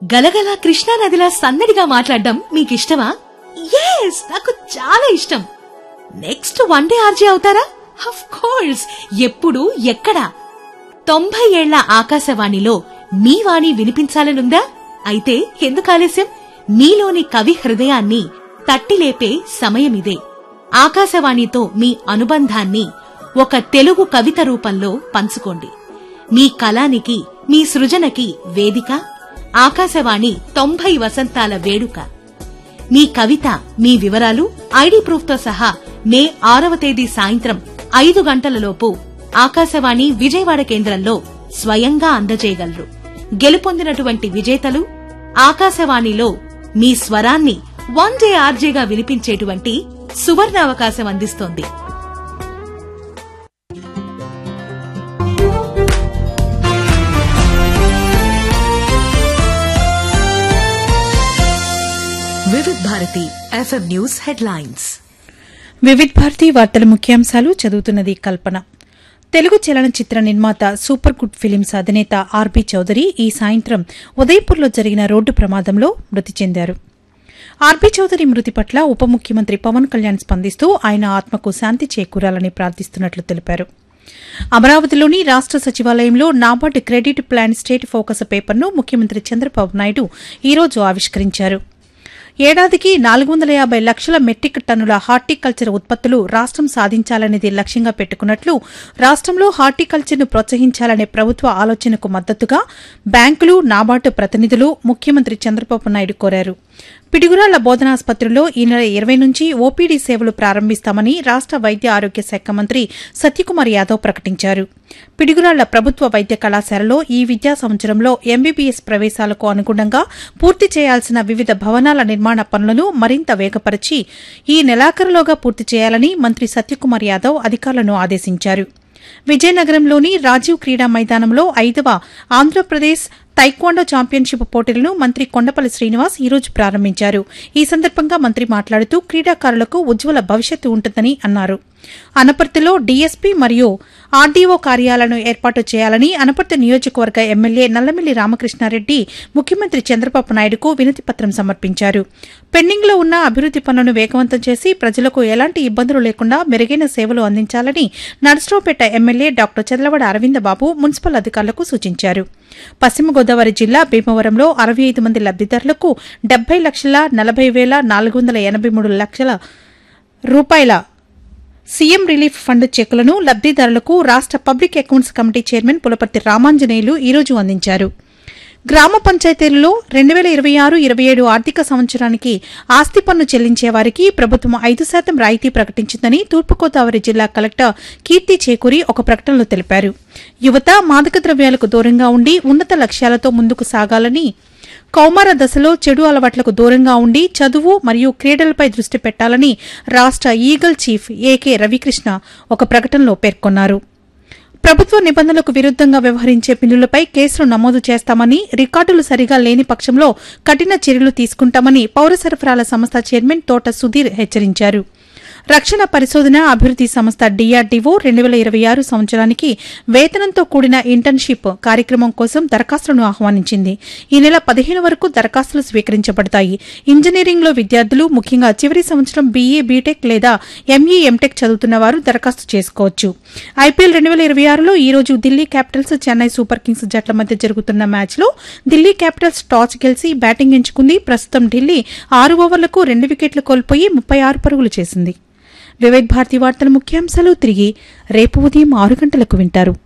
గలగల కృష్ణానదిలా సన్నడిగా మాట్లాడడం మీకిష్టమా ఎస్ నాకు చాలా ఇష్టం నెక్స్ట్ వన్ డే ఆర్జే అవుతారా అఫ్ కోర్స్ ఎప్పుడు ఎక్కడ తొంభై ఏళ్ల ఆకాశవాణిలో మీ వాణి వినిపించాలనుందా అయితే ఎందుకు ఆలస్యం మీలోని కవి హృదయాన్ని తట్టిలేపే సమయమిదే ఆకాశవాణితో మీ అనుబంధాన్ని ఒక తెలుగు కవిత రూపంలో పంచుకోండి మీ కళానికి మీ సృజనకి వేదిక ఆకాశవాణి తొంభై వసంతాల వేడుక మీ కవిత మీ వివరాలు ఐడి ప్రూఫ్తో సహా మే ఆరవ తేదీ సాయంత్రం ఐదు గంటలలోపు ఆకాశవాణి విజయవాడ కేంద్రంలో స్వయంగా అందజేయగలరు గెలుపొందినటువంటి విజేతలు ఆకాశవాణిలో మీ స్వరాన్ని వన్ డే ఆర్జేగా వినిపించేటువంటి సువర్ణ అవకాశం అందిస్తోంది Vividh Bharati FM news headlines Vividh Bharati వార్తల ముఖ్యాంశాలు చదువుతున్నది కల్పన తెలుగు చలనచిత్ర నిర్మాత సూపర్ గుడ్ ఫిలిమ్స్ అధినేత ఆర్బీ చౌదరి ఈ సాయంత్రం ఉదయపూర్లో జరిగిన రోడ్డు ప్రమాదంలో మృతి చెందారు ఆర్బీ చౌదరి మృతి పట్ల ఉప ముఖ్యమంత్రి పవన్ కళ్యాణ్ స్పందిస్తూ ఆయన ఆత్మకు శాంతి చేకూరాలని ప్రార్థిస్తున్నట్లు తెలిపారు అమరావతిలోని రాష్ట సచివాలయంలో NABARD credit plan state focus పేపర్ను ముఖ్యమంత్రి చంద్రబాబు నాయుడు ఈ రోజు ఆవిష్కరించారు ఏడాదికి నాలుగు వందల యాభై లక్షల మెట్రిక్ టన్నుల హార్టికల్చర్ ఉత్పత్తులు రాష్టం సాధించాలనేది లక్ష్యంగా పెట్టుకున్నట్లు రాష్టంలో హార్టికల్చర్ను ప్రోత్సహించాలనే ప్రభుత్వ ఆలోచనకు మద్దతుగా బ్యాంకులు నాబార్డు ప్రతినిధులు ముఖ్యమంత్రి చంద్రబాబు నాయుడు కోరారు పిడుగురాళ్ల బోధనాసుపత్రిలో ఈ నెల ఇరవై నుంచి ఓపీడీ సేవలు ప్రారంభిస్తామని రాష్ట వైద్య ఆరోగ్య శాఖ మంత్రి సత్యకుమార్ యాదవ్ ప్రకటించారు పిడుగురాళ్ల ప్రభుత్వ వైద్య కళాశాలలో ఈ విద్యా సంవత్సరంలో ఎంబీబీఎస్ ప్రవేశాలకు అనుగుణంగా పూర్తి చేయాల్సిన వివిధ భవనాల నిర్మాణ పనులను మరింత వేగపరిచి ఈ నెలాఖరులోగా పూర్తి చేయాలని మంత్రి సత్యకుమార్ యాదవ్ అధికారులను ఆదేశించారు విజయనగరంలోని రాజీవ్ క్రీడా మైదానంలో ఐదవ ఆంధ్రప్రదేశ్ తైక్వాండో ఛాంపియన్షిప్ పోటీలను మంత్రి కొండపల్లి శ్రీనివాస్ ఈ రోజు ప్రారంభించారు ఈ సందర్భంగా మంత్రి మాట్లాడుతూ క్రీడాకారులకు ఉజ్వల భవిష్యత్తు ఉంటుందని అన్నారు అనపర్తిలో డీఎస్పీ మరియు ఆర్డీఓ కార్యాలయాలను ఏర్పాటు చేయాలని అనపర్తి నియోజకవర్గ ఎమ్మెల్యే నల్లమిల్లి రామకృష్ణారెడ్డి ముఖ్యమంత్రి చంద్రబాబు నాయుడుకు వినతి పత్రం సమర్పించారు పెండింగ్లో ఉన్న అభివృద్ది పనులను వేగవంతం చేసి ప్రజలకు ఎలాంటి ఇబ్బందులు లేకుండా మెరుగైన సేవలు అందించాలని Narasaraopet MLA doctor Chadalavada Aravindababu municipal అధికారులకు సూచించారు పశ్చిమ గోదావరి జిల్లా భీమవరంలో అరవై ఐదు మంది లబ్దిదారులకు డెబ్బై లక్షల నలభై వేల నాలుగు వందల ఎనభై మూడు లక్షల రూపాయల సీఎం రిలీఫ్ ఫండ్ చెక్కులను లబ్దిదారులకు రాష్ట public accounts committee chairman Pulaparthi Ramanjaneyulu ఈ రోజు అందించారు గ్రామ పంచాయతీలలో రెండు వేల ఇరవై ఆరు ఇరవై ఏడు ఆర్థిక సంవత్సరానికి ఆస్తి పన్ను చెల్లించే వారికి ప్రభుత్వం ఐదు శాతం రాయితీ ప్రకటించిందని తూర్పుగోదావరి జిల్లా కలెక్టర్ కీర్తి చేకూరి ఒక ప్రకటనలో తెలిపారు యువత మాదక ద్రవ్యాలకు దూరంగా ఉండి ఉన్నత లక్ష్యాలతో ముందుకు సాగాలని కౌమార దశలో చెడు అలవాట్లకు దూరంగా ఉండి చదువు మరియు క్రీడలపై దృష్టి పెట్టాలని రాష్ట ఈగల్ చీఫ్ ఏకే రవికృష్ణ ఒక ప్రకటనలో పేర్కొన్నారు ప్రభుత్వ నిబంధనలకు విరుద్దంగా వ్యవహరించే బిల్లులపై కేసులు నమోదు చేస్తామని రికార్డులు సరిగా లేని పక్షంలో కఠిన చర్యలు తీసుకుంటామని పౌర సరఫరాల సంస్థ చైర్మన్ తోట సుధీర్ హెచ్చరించారు రక్షణ పరిశోధన అభివృద్ది సంస్థ డీఆర్డీఓ రెండు వేల ఇరవై ఆరు సంవత్సరానికి వేతనంతో కూడిన ఇంటర్న్షిప్ కార్యక్రమం కోసం దరఖాస్తులను ఆహ్వానించింది ఈ నెల పదిహేను వరకు దరఖాస్తులు స్వీకరించబడతాయి ఇంజనీరింగ్లో విద్యార్థులు ముఖ్యంగా చివరి సంవత్సరం బీఏ బీటెక్ లేదా ఎంఈ ఎంటెక్ చదువుతున్న వారు దరఖాస్తు చేసుకోవచ్చు ఐపీఎల్ రెండు వేల ఇరవై ఆరులో ఈ రోజు Delhi Capitals Chennai Super Kings జట్ల మధ్య జరుగుతున్న మ్యాచ్లో ఢిల్లీ క్యాపిటల్స్ టాస్ గెలిచి బ్యాటింగ్ ఎంచుకుంది ప్రస్తుతం ఢిల్లీ ఆరు ఓవర్లకు రెండు వికెట్లు కోల్పోయి ముప్పై ఆరు పరుగులు చేసింది వివిధ భారతి వార్తల ముఖ్యాంశాలు తిరిగి రేపు ఉదయం ఆరు గంటలకు వింటారు